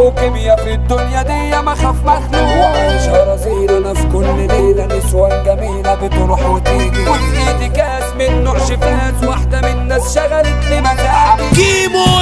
وكيميا في الدنيا دي ما خاف مخلوق وعايشها رزيل انا في كل ليله نسوان جميله بتروح وتيجي وفي ايدي كاس من نوع شفاز واحده من الناس شغلت لي مزاجي كيمو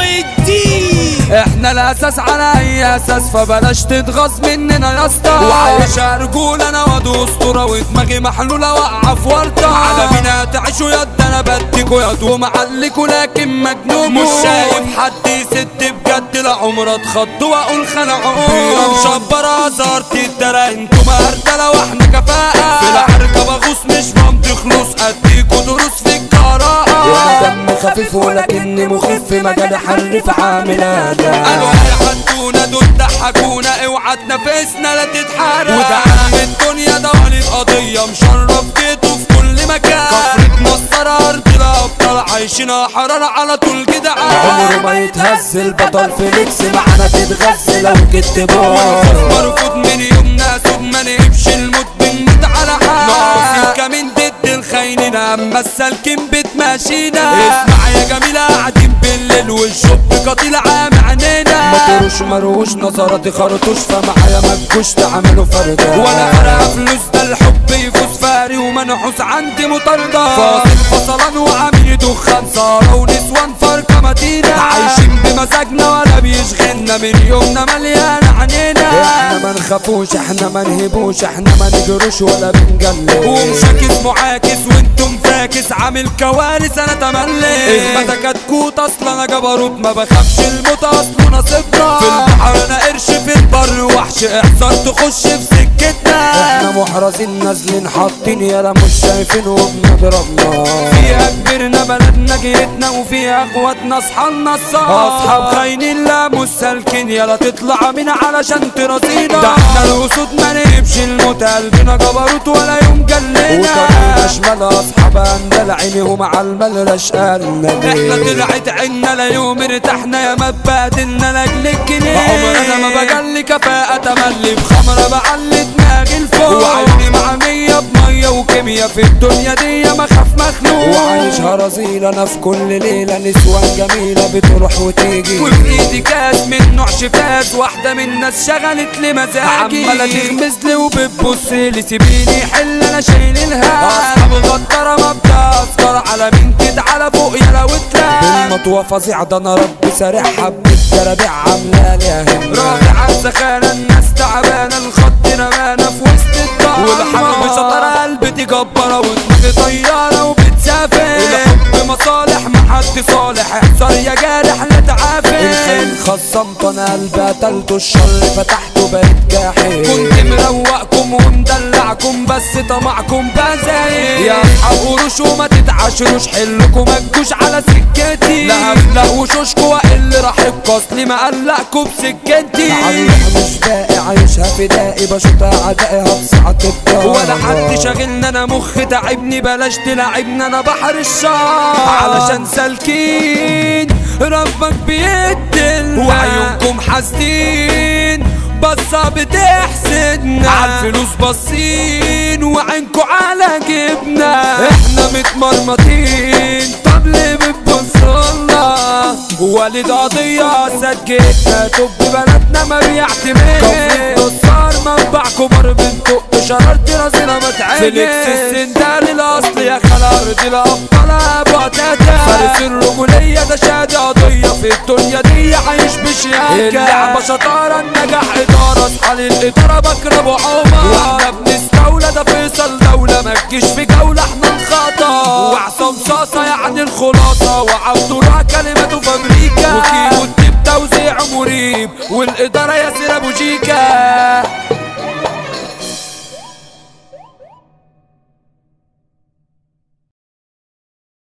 الدين احنا الاساس على اي اساس فبلاش تتغاظ مننا يا اسطى وعايش رجول انا واد اسطوره ودماغي محلوله واقعه في ورطه على مين هتعيشوا يد انا بديكوا يد ومعلكوا لكن مجنون مش شايف حد يسد بجد لا عمر اتخض واقول خلعون مشبره زارت الدرا انتوا مهردله واحنا كفاءه في العركه بغوص مش بمضي خلوص اديكوا دروس في الجراءه وانا دم خفيف ولكني مخف مجال حرف عامل اداء قالوا هيحدونا دول ضحكونا اوعى تنافسنا لا تتحرق وده عم الدنيا ده ولي القضية مشرف بيته في كل مكان كفرة مصر ارض الابطال عايشين حرارة على طول كده عمره ما يتهز البطل فيليكس معانا تتغز لو جيت بار مرفوض من يوم ناس وما نقبش الموت بنموت على حال ناقصين كمين ضد الخاينين اما السالكين بتماشينا اسمع يا جميلة قاعدين بالليل والشوب قتيل عام عينينا مطروش مروش نظراتي خرطوش فمعايا مجوش تعملوا فردة ولا فرق فلوس ده الحب يفوز فاري ومنحوس عندي مطاردة فاصل فصلان وعميل دخان صارة ونسوان فرقة مدينة عايشين بمزاجنا ولا بيشغلنا من يومنا مليان عنينا احنا ما نخافوش احنا ما نهبوش احنا ما نجروش ولا بنجلد ومشاكس معاكس وانتم فاكس عامل كوارث انا تملي اثبتك هتكوت اصلا انا جبروت ما بخافش الموت اصله نصيبنا في البحر انا قرش في البر وحش احذر تخش في سكتنا احنا محرزين نازلين حاطين يلا مش شايفين وبنضربنا فيها كبرنا بلدنا جيتنا وفيها اخواتنا اصحابنا الصار اصحاب خاينين لا مش سالكين يلا تطلع من علشان ترازينا ده احنا الاسود ما نهبش الموت قلبنا جبروت ولا يوم جلينا وطريقنا شمال اصحاب اندل عينيهم على المال رشقالنا احنا طلعت عنا لا يوم ارتحنا يا ما اتبهدلنا لاجل الجنيه عمرنا ما بجلي كفاءة تملي بخمرة بعلي دماغي لفوق وعيني معمية بمية وكيميا في الدنيا دي ما خاف مخلوق وعايشها رزيل انا في كل ليله نسوان جميله بتروح وتيجي وفي ايدي كاس من نوع شفاز واحدة من الناس شغلت لي مزاجي عمالة تغمز لي وبتبص لي سيبيني حل انا شايل الهام اصحاب غدارة ما بتذكر على مين كده على فوق يا لو تلاقي بالمطوة فظيع ده انا ربي سارح حبة جرابيع عاملة لي اهم راجع عالسخانة الناس تعبانة الخط رمانة في وسط الدار والحرب شطرة قلبي جبارة ودماغي طيارة وبتسافر الحب مصالح محد صالح احذر يا جارح لا تعافر الخيل خصمت انا قلبي قتلته الشر فتحته بقيت جاحد كنت مروقكم ومدلعكم بس طمعكم بقى زايد يا اصحاب قروش وما تتعاشروش حلكم ما تجوش على سكتي لا افلق وشوشكوا واقل راح اصلي ما قلقكوا بسكتي علق مش باقي عايشها فدائي بشوط اعدائي هتصعد الدار ولا حد شاغلنا انا مخ تعبني بلاش تلعبنا انا بحر الشار علشان سالكين ربك بيدلنا وعيونكم حاسدين بصة بتحسدنا عالفلوس باصين وعينكوا على جبنا احنا متمرمطين طب ليه بتبصولنا والد قضية سجلتنا طب بلدنا ما بيعتمد نصار منبع كبر بنتق شررت راسنا متعين فيليكس السندال الاصل يا خلا ارض الابطال ابو تاتا فارس الرجولية ده شادي قضية في الدنيا دي عايش بشياكة اللعبة شطارة النجاح ادارة اصحى للادارة بكر ابو عمر واحنا بنستولى ده فيصل دولة ما تجيش في جولة احنا الخطا وعصام صاصة يعني الخلاصة وعبد الله كلمته في امريكا وكيلو التيب توزيع مريب والادارة ياسر ابو جيكا